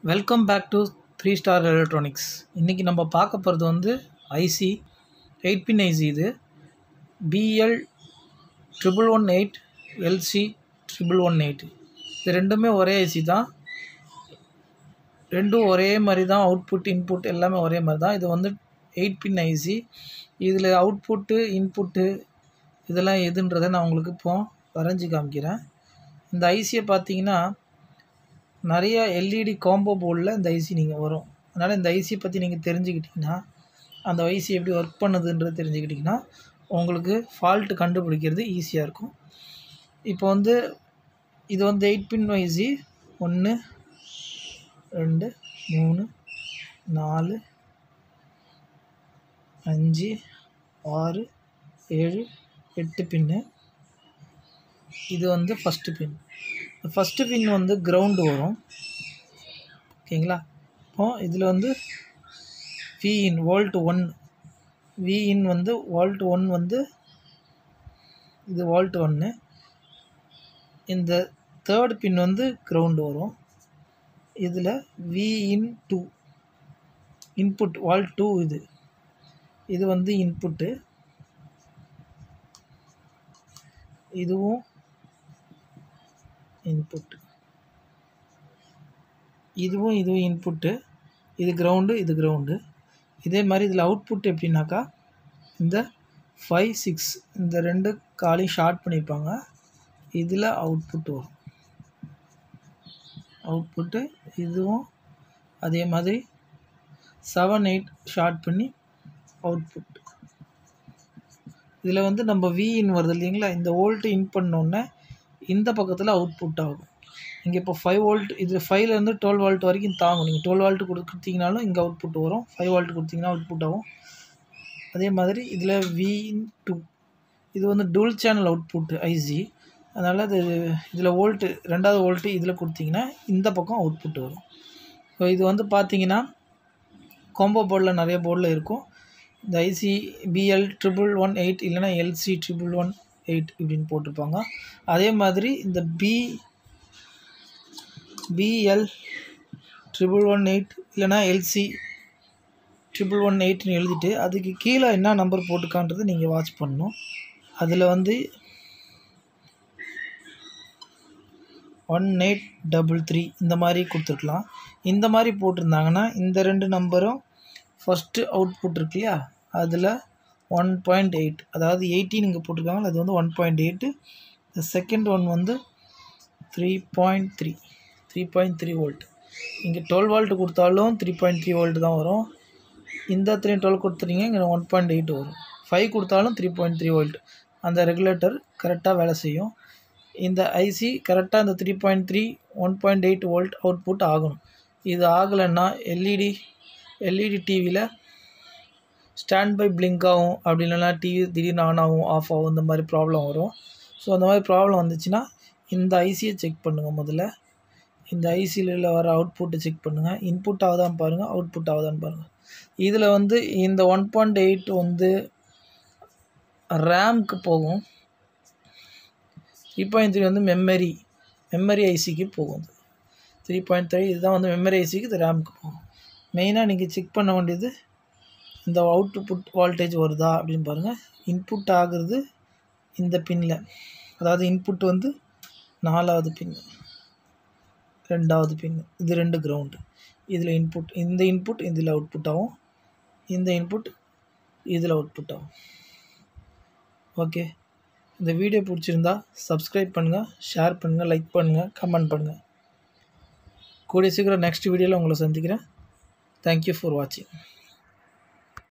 welcome back to three star electronics இன்றைக்கி நம்ம பார்க்க போகிறது வந்து ஐசி எயிட் பின் ஐசி இது PL triple one eight LC triple one eight இது ரெண்டுமே ஒரே ஐசி தான் ரெண்டும் ஒரே மாதிரி தான் அவுட்புட் இன்புட் எல்லாமே ஒரே மாதிரி தான் இது வந்து எயிட் பின் ஐசி இதில் அவுட்புட்டு இன்புட்டு இதெல்லாம் எதுன்றதை நான் உங்களுக்கு இப்போ வரைஞ்சி காமிக்கிறேன் இந்த ஐசியை பார்த்தீங்கன்னா நிறைய எல்இடி காம்போ போர்டில் இந்த ஐசி நீங்கள் வரும் அதனால் இந்த ஐசியை பற்றி நீங்கள் தெரிஞ்சுக்கிட்டிங்கன்னா அந்த ஐசி எப்படி ஒர்க் பண்ணுதுன்றது தெரிஞ்சுக்கிட்டிங்கன்னா உங்களுக்கு ஃபால்ட்டு கண்டுபிடிக்கிறது ஈஸியாக இருக்கும் இப்போ வந்து இது வந்து எயிட் பின் ஐசி ஒன்று ரெண்டு மூணு நாலு அஞ்சு ஆறு ஏழு எட்டு பின்னு இது வந்து ஃபஸ்ட்டு பின் ஃபஸ்ட்டு பின் வந்து கிரவுண்டு வரும் ஓகேங்களா இப்போ இதில் வந்து V in volt one V in வந்து வோல்ட் ஒன் வந்து இது வோல்ட் ஒன்று இந்த தேர்ட் பின் வந்து கிரவுண்டு வரும் இதில் V in two input volt two இது இது வந்து இன்புட்டு இதுவும் இன்புட் இதுவும் இதுவும் இன்புட்டு இது கிரவுண்டு இது கிரவுண்டு இதே மாதிரி இதில் அவுட்புட் எப்படின்னாக்கா இந்த ஃபைவ் சிக்ஸ் இந்த ரெண்டு காலையும் ஷார்ட் பண்ணியிருப்பாங்க இதில் அவுட்புட் வரும் அவுட்புட்டு இதுவும் அதே மாதிரி செவன் எயிட் ஷார்ட் பண்ணி அவுட்புட் இதில் வந்து நம்ம வி இன் வருது இல்லைங்களா இந்த வோல்ட்டு இன் பண்ணோன்னே இந்த பக்கத்தில் அவுட்புட் ஆகும் இங்கே இப்போ ஃபைவ் வோல்ட் இது ஃபைவ்லேருந்து டுவெல் வோல்ட் வரைக்கும் தாங்கும் நீங்கள் டுவெல் வோல்ட் கொடுத்தீங்கனாலும் இங்கே அவுட்புட் வரும் ஃபைவ் வோல்ட் கொடுத்தீங்கன்னா அவுட்புட் ஆகும் அதே மாதிரி இதில் வி இன் டூ இது வந்து டூல் சேனல் அவுட்புட் ஐசி அதனால் அது இதில் வோல்ட்டு ரெண்டாவது வோல்ட்டு இதில் கொடுத்தீங்கன்னா இந்த பக்கம் அவுட்புட் வரும் ஸோ இது வந்து பார்த்தீங்கன்னா காம்போ போர்டில் நிறைய போர்டில் இருக்கும் இந்த IC PL triple one eight இல்லைனா எல்சி ட்ரிபிள் ஒன் எயிட் இப்படின்னு போட்டிருப்பாங்க அதே மாதிரி இந்த P PL triple one eight இல்லைனா எல்சி ட்ரிபிள் ஒன் எயிட்னு எழுதிட்டு அதுக்கு கீழே என்ன நம்பர் போட்டுக்கான்றது நீங்கள் வாட்ச் பண்ணணும் அதில் வந்து ஒன் எயிட் டபுள் த்ரீ இந்த மாதிரி கொடுத்துருக்கலாம் இந்த மாதிரி போட்டிருந்தாங்கன்னா இந்த ரெண்டு நம்பரும் ஃபஸ்ட்டு அவுட்புட் இருக்கு இல்லையா அதில் ஒன் பாயிண்ட் எயிட் அதாவது எயிட்டின் இங்கே போட்டிருக்காங்க அது வந்து ஒன் பாயிண்ட் எயிட்டு இந்த செகண்ட் ஒன் வந்து three point three three point three volt இங்கே டுவெல் வோல்ட் கொடுத்தாலும் த்ரீ பாயிண்ட் த்ரீ வோல்ட் தான் வரும் இந்த த்ரீ டுவெல் கொடுத்துறீங்க இங்கே ஒன் பாயிண்ட் எயிட் வரும் ஃபைவ் கொடுத்தாலும் த்ரீ பாயிண்ட் த்ரீ வோல்ட் அந்த ரெகுலேட்டர் கரெக்டாக வேலை செய்யும் இந்த ஐசி கரெக்டாக இந்த three point three one point eight volt output ஆகணும் இது ஆகலைன்னா எல்இடி எல்இடி டிவியில் ஸ்டாண்ட் பை பிளிங்க் ஆகும் அப்படி இல்லைனா டிவி திடீர்னு ஆன் ஆகும் ஆஃப் ஆகும் இந்த மாதிரி ப்ராப்ளம் வரும் ஸோ அந்த மாதிரி ப்ராப்ளம் வந்துச்சுன்னா இந்த ஐசியை செக் பண்ணுங்கள் முதல்ல இந்த ஐசியில் வர அவுட்புட்டை செக் பண்ணுங்கள் இன்புட் ஆகுதான்னு பாருங்கள் அவுட்புட் ஆகுதான்னு பாருங்கள் இதில் வந்து இந்த ஒன் பாயிண்ட் எயிட் வந்து ரேம்க்கு போகும் த்ரீ பாயிண்ட் த்ரீ வந்து மெமரி மெமரி ஐசிக்கு போகும் த்ரீ பாயிண்ட் த்ரீ இதுதான் வந்து மெமரி ஐசிக்கு இது ரேம்க்கு போகும் மெயினாக நீங்கள் செக் பண்ண வேண்டியது இந்த அவுட்புட் வால்டேஜ் வருதா அப்படின்னு பாருங்கள் இன்புட் ஆகுறது இந்த பின்னில் அதாவது இன்புட் வந்து நாலாவது பின் ரெண்டாவது பின் இது ரெண்டு கிரவுண்டு இதில் இன்புட் இந்த இன்புட் இதில் அவுட்புட் ஆகும் இந்த இன்புட் இதில் அவுட்புட் ஆகும் ஓகே இந்த வீடியோ பிடிச்சிருந்தா சப்ஸ்கிரைப் பண்ணுங்கள் ஷேர் பண்ணுங்கள் லைக் பண்ணுங்கள் கமெண்ட் பண்ணுங்கள் கூடிய சீக்கிரம் நெக்ஸ்ட் வீடியோவில் உங்களை சந்திக்கிறேன் தேங்க்யூ ஃபார் வாட்சிங்